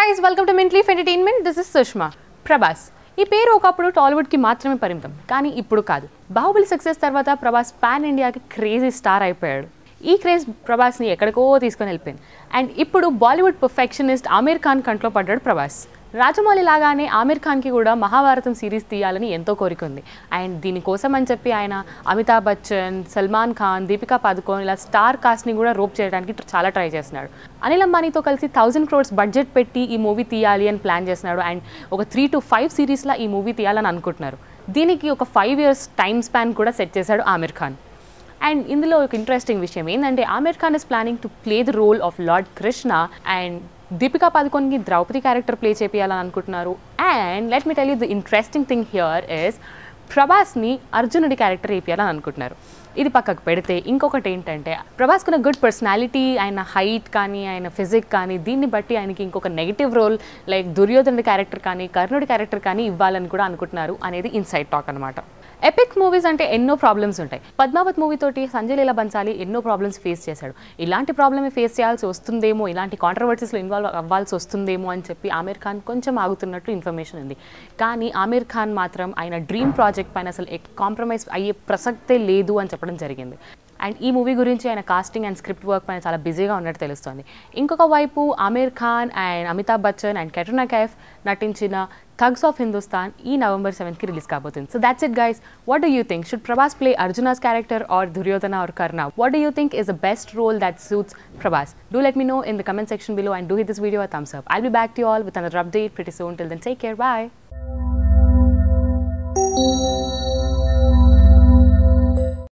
Guys welcome to mintleaf entertainment this is Sushma Prabhas ఈ పేరు ఒకప్పుడు టాలీవుడ్కి మాత్రమే పరిమితం కానీ ఇప్పుడు కాదు బాహుబలి సక్సెస్ తర్వాత ప్రభాస్ పాన్ ఇండియాకి క్రేజీ స్టార్ అయిపోయాడు ఈ క్రేజ్ ప్రభాస్ని ఎక్కడికో తీసుకొని వెళ్ళిపోయింది అండ్ ఇప్పుడు బాలీవుడ్ పర్ఫెక్షనిస్ట్ ఆమీర్ ఖాన్ కంట్లో పడ్డాడు ప్రభాస్ రాజమౌళి లాగానే ఆమీర్ ఖాన్కి కూడా మహాభారతం సిరీస్ తీయాలని ఎంతో కోరిక ఉంది అండ్ దీనికోసం అని చెప్పి ఆయన అమితాబ్ బచ్చన్ సల్మాన్ ఖాన్ దీపికా పాదుకోన్ ఇలా స్టార్ కాస్ట్ని కూడా రోప్ చేయడానికి tr- చాలా ట్రై చేస్తున్నాడు అనిల్ అంబానీతో కలిసి థౌజండ్ క్రోడ్స్ బడ్జెట్ పెట్టి ఈ మూవీ తీయాలి అని ప్లాన్ చేస్తున్నాడు అండ్ ఒక త్రీ టు ఫైవ్ సిరీస్లో ఈ మూవీ తీయాలని అనుకుంటున్నారు దీనికి ఒక ఫైవ్ ఇయర్స్ టైం స్పాన్ కూడా సెట్ చేశాడు ఆమీర్ ఖాన్ అండ్ ఇందులో ఒక ఇంట్రెస్టింగ్ విషయం ఏంటంటే Aamir Khan is planning to play the role of lord Krishna and Deepika పాదుకోన్కి ద్రౌపది క్యారెక్టర్ ప్లే చేపియాలని అనుకుంటున్నారు and let me tell you the interesting thing here is ప్రభాస్ని అర్జునుడి క్యారెక్టర్ వేపియాలని అనుకుంటున్నారు ఇది పక్కకు పెడితే ఇంకొకటి ఏంటంటే ప్రభాస్కున్న గుడ్ పర్సనాలిటీ ఆయన హైట్ కానీ ఆయన ఫిజిక్ కానీ దీన్ని బట్టి ఆయనకి ఇంకొక నెగిటివ్ రోల్ లైక్ దుర్యోధనుడి క్యారెక్టర్ కానీ కర్ణుడి క్యారెక్టర్ కానీ ఇవ్వాలని కూడా అనుకుంటున్నారు అనేది ఇన్సైడ్ టాక్ అనమాట ఎపిక్ మూవీస్ అంటే ఎన్నో ప్రాబ్లమ్స్ ఉంటాయి పద్మావత్ మూవీ తోటి సంజయ్ లీలా బన్సాలి ఎన్నో ప్రాబ్లమ్స్ ఫేస్ చేశాడు ఇలాంటి ప్రాబ్లమ్ ఫేస్ చేయాల్సి వస్తుందేమో ఇలాంటి కాంట్రవర్సీస్లో ఇన్వాల్వ్ అవ్వాల్సి వస్తుందేమో అని చెప్పి ఆమీర్ ఖాన్ కొంచెం ఆగుతున్నట్టు ఇన్ఫర్మేషన్ ఉంది కానీ ఆమీర్ ఖాన్ మాత్రం ఆయన డ్రీమ్ ప్రాజెక్ట్ పైన అసలు కాంప్రమైజ్ అయ్యే ప్రసక్తే లేదు అని చెప్పడం జరిగింది అండ్ ఈ మూవీ గురించి ఆయన కాస్టింగ్ అండ్ స్క్రిప్ట్ వర్క్ పైన చాలా బిజీగా ఉన్నట్టు తెలుస్తుంది ఇంకొక వైపు ఆమీర్ ఖాన్ అండ్ అమితాబ్ బచ్చన్ అండ్ కెటరినా కైఫ్ నటించిన థగ్స్ ఆఫ్ హిందుస్థాన్ ఈ నవంబర్ సెవెంత్కి రిలీజ్ కాబోతుంది so that's it guys what do you think should Prabhas play Arjuna's character or Duryodhana or Karna what do you think is the best role that suits Prabhas? Do let me know in the comment section below and do hit this video a thumbs up. I'll be back to you all with another update pretty soon. Till then, take care. Bye.